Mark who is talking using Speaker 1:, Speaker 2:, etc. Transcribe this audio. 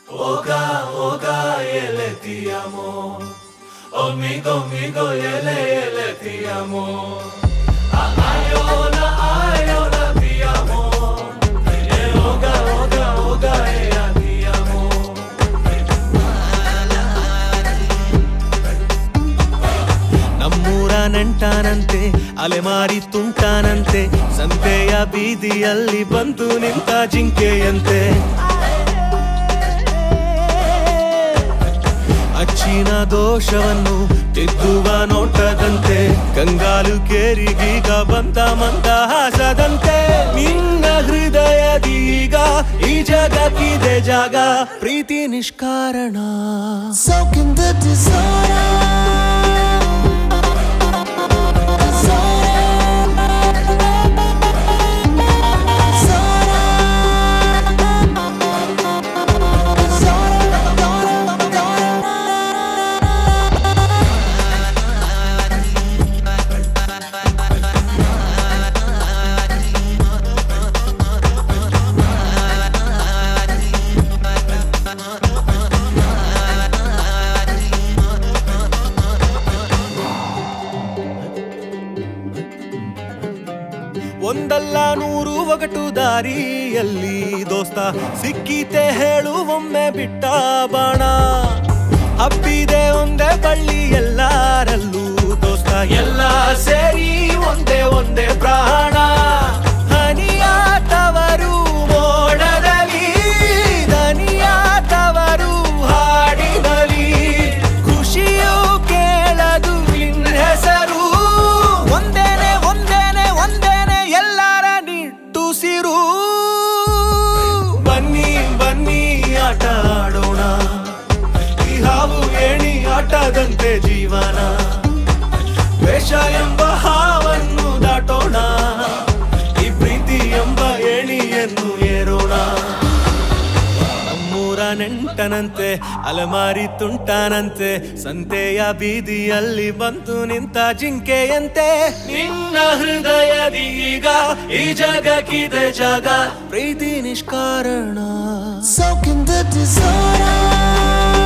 Speaker 1: Oga, oga, ele ti amo. Omigo, migo, ele, ele ti amo. Ah, Ayona, ayona ti amo. Eh, Oga, oga, oga, ella ti amo.
Speaker 2: ನಮ್ಮೂರ ನೆಂಟಾನಂತೆ ಅಲೆಮಾರಿ ತುಂಟಾನಂತೆ ಸಂತೆಯ ಬೀದಿಯಲ್ಲಿ ಬಂದು ನಿಂತ ಜಿಂಕೆಯಂತೆ ಅಚ್ಚಿನ ದೋಷವನ್ನು ತಿದ್ದುವ ನೋಟದಂತೆ ಕಂಗಾಲು ಕೇರಿಗೀಗ ಬಂದ ಮಂದಹಾಸದಂತೆ ನಿನ್ನ ಹೃದಯದೀಗ ಈ ಜಗಕ್ಕಿದೆ ಜಾಗ ಪ್ರೀತಿ ನಿಷ್ಕಾರಣ
Speaker 3: Soak in the disorder.
Speaker 2: ಒಂದಲ್ಲ ನೂರು ಒಗಟು ದಾರಿಯಲ್ಲಿ ದೋಸ್ತ ಸಿಕ್ಕೀತೆ ಹೇಳು ಒಮ್ಮೆ ಬಿಟ್ಟ ಬಾಣ ಹಬ್ಬಿದೆ ಒಂದೇ ಬಳ್ಳಿ ಎಲ್ಲಾರಲ್ಲೂ ದೋಸ್ತ ಎಲ್ಲ ಸೇರಿ ಒಂದೇ ಒಂದೇ ಪ್ರಾಣ ಹನಿಯಾತವರು ಮೋಡದಲ್ಲಿ ದನಿಯಾತವರು ಹಾಡಿನಲಿ ಖುಷಿಯು ಕೇಳದು ನಿನ್ನ ಹೆಸರು ಒಂದೇನೆ ಒಂದೇನೆ ಒಂದೇನೆ ಎಲ್ಲರ ನಿಟ್ಟುಸಿರು ಬನ್ನಿ ಬನ್ನಿ ಆಟ ಆಡೋಣ ಈ ಹಾವು ಏಣಿ ಆಟದಂತೆ ಜೀವನ ವೇಷ ಎಂಬ ಹಾವನ್ನು ದಾಟೋಣ ಈ ಪ್ರೀತಿ ಎಂಬ ಏಣಿಯನ್ನು ಏರೋಣ ನಮ್ಮೂರ ನೆಂಟನಂತೆ ಅಲಮಾರಿ ತುಂಟಾನಂತೆ ಸಂತೆಯ ಬೀದಿಯಲ್ಲಿ ಬಂತು ನಿಂತ ಜಿಂಕೆಯಂತೆ ನಿನ್ನ ಹೃದಯದೀಗ ಈ ಜಗಕ್ಕಿದೆ ಜಾಗ ಪ್ರೀತಿ ನಿಷ್ಕಾರಣ
Speaker 3: Soak in the disorder.